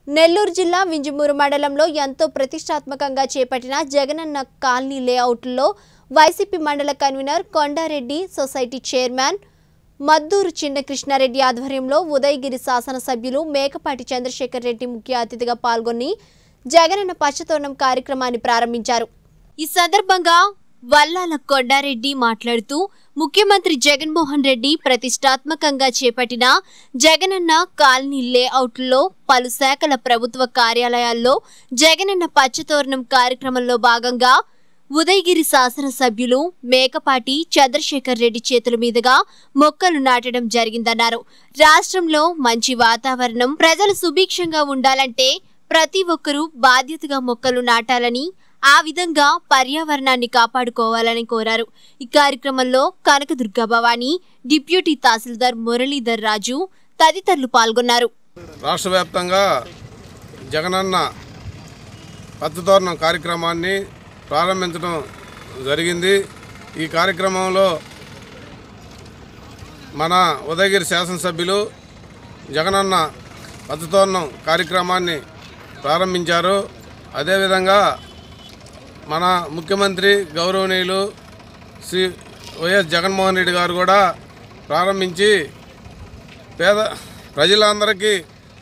నెల్లూరు జిల్లా వింజమూరు మండలంలో ఎంతో ప్రతిష్టాత్మకంగా చేపట్టిన జగనన్న కాలనీ లేఅవుట్లో వైసీపీ మండల convenor Kondareddy society chairman Madduru Chinna Krishnareddy ఆధ్వర్యంలో ఉదయగిరి శాసనసభ్యులు మేకపాటి చంద్రశేఖర్ రెడ్డి ముఖ్య అతిథిగా పాల్గొని జగనన్న పచ్చతోరణం కార్యక్రమాన్ని ప్రారంభించారు ఈ సందర్భంగా వల్లాల కొండారెడ్డి మాట్లాడుతూ ముఖ్యమంత్రి జగన్మోహన్ రెడ్డి ప్రతిష్టాత్మకంగా చేపట్టిన జగనన్న కాలనీ లేఅవుట్లో పలు శాఖల ప్రభుత్వ కార్యాలయాల్లో జగనన్న పచ్చతోరణం కార్యక్రమంలో భాగంగా ఉదయగిరి శాసనసభ్యులు మేకపాటి చంద్రశేఖర్ రెడ్డి చేతుల మీదుగా మొక్కలు నాటడం జరిగిందన్నారు రాష్ట్రంలో మంచి వాతావరణం ప్రజలు సుభిక్షంగా ఉండాలంటే ప్రతి ఒక్కరూ బాధ్యతగా మొక్కలు నాటాలని ఆ విధంగా పర్యావరణాన్ని కాపాడుకోవాలని కోరారు ఈ కార్యక్రమంలో కనకదుర్గ భవానీ డిప్యూటీ తహసీల్దార్ మురళీధర్ రాజు తదితరులు పాల్గొన్నారు రాష్ట్ర వ్యాప్తంగా జగనన్న పచ్చతోరణం కార్యక్రమాన్ని ప్రారంభించడం జరిగింది ఈ కార్యక్రమంలో మన ఉదయగిరి శాసనసభ్యులు జగనన్న పచ్చతోరణం కార్యక్రమాన్ని ప్రారంభించారు అదేవిధంగా మన ముఖ్యమంత్రి గౌరవనీయులు శ్రీ వైఎస్ జగన్మోహన్ రెడ్డి గారు కూడా ప్రారంభించి పేద ప్రజలందరికీ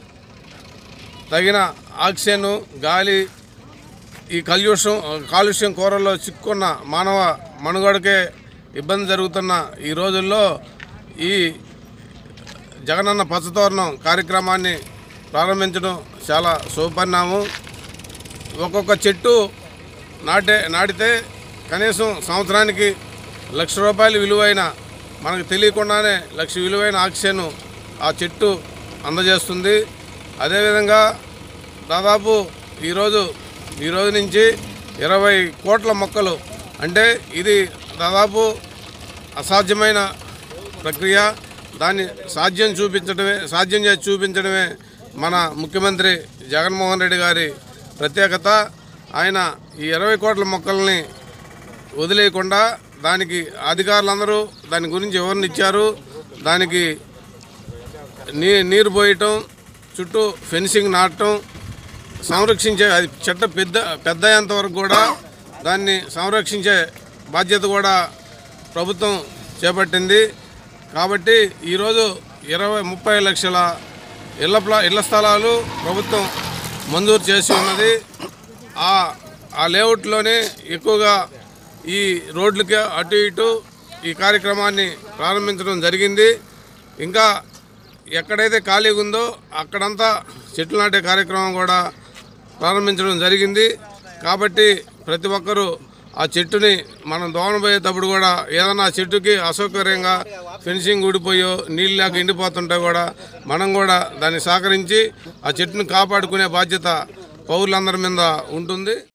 తగిన ఆక్సిజన్ గాలి ఈ కల్యూషం కాలుష్యం కూరల్లో చిక్కున్న మానవ మనుగడకే ఇబ్బంది జరుగుతున్న ఈ రోజుల్లో ఈ జగనన్న పచ్చతోరణం కార్యక్రమాన్ని ప్రారంభించడం చాలా శుభపరిణామం ఒక్కొక్క చెట్టు నాటే నాటితే కనీసం సంవత్సరానికి లక్ష రూపాయలు విలువైన మనకు తెలియకుండానే లక్ష విలువైన ఆక్సిజన్ ఆ చెట్టు అందజేస్తుంది అదేవిధంగా దాదాపు ఈరోజు ఈరోజు నుంచి ఇరవై కోట్ల మొక్కలు అంటే ఇది దాదాపు అసాధ్యమైన ప్రక్రియ దాన్ని సాధ్యం చూపించడమే సాధ్యం చేసి చూపించడమే మన ముఖ్యమంత్రి జగన్మోహన్ రెడ్డి గారి ప్రత్యేకత ఆయన ఈ ఇరవై కోట్ల మొక్కల్ని వదిలేయకుండా దానికి అధికారులందరూ దాని గురించి వివరణ ఇచ్చారు దానికి నీ నీరు పోయటం చుట్టూ ఫెన్సింగ్ నాటడం సంరక్షించే అది చెట్ట పెద్ద పెద్ద అయ్యేంత వరకు కూడా దాన్ని సంరక్షించే బాధ్యత కూడా ప్రభుత్వం చేపట్టింది కాబట్టి ఈరోజు ఇరవై ముప్పై లక్షల ఇళ్ల ప్లా ఇళ్ల స్థలాలు ప్రభుత్వం మంజూరు చేసి ఉన్నది ఆ ఆ లేఅవుట్లోనే ఎక్కువగా ఈ రోడ్లకి అటు ఇటు ఈ కార్యక్రమాన్ని ప్రారంభించడం జరిగింది ఇంకా ఎక్కడైతే ఖాళీగా ఉందో అక్కడంతా చెట్లు నాటే కార్యక్రమం కూడా ప్రారంభించడం జరిగింది కాబట్టి ప్రతి ఒక్కరూ ఆ చెట్టుని మనం దోవనపోయేటప్పుడు కూడా ఏదైనా ఆ చెట్టుకి అసౌకర్యంగా ఫెన్సింగ్ ఊడిపోయో నీళ్ళు లేక ఎండిపోతుంటే కూడా మనం కూడా దాన్ని సహకరించి ఆ చెట్టుని కాపాడుకునే బాధ్యత పౌరులందరి మీద ఉంటుంది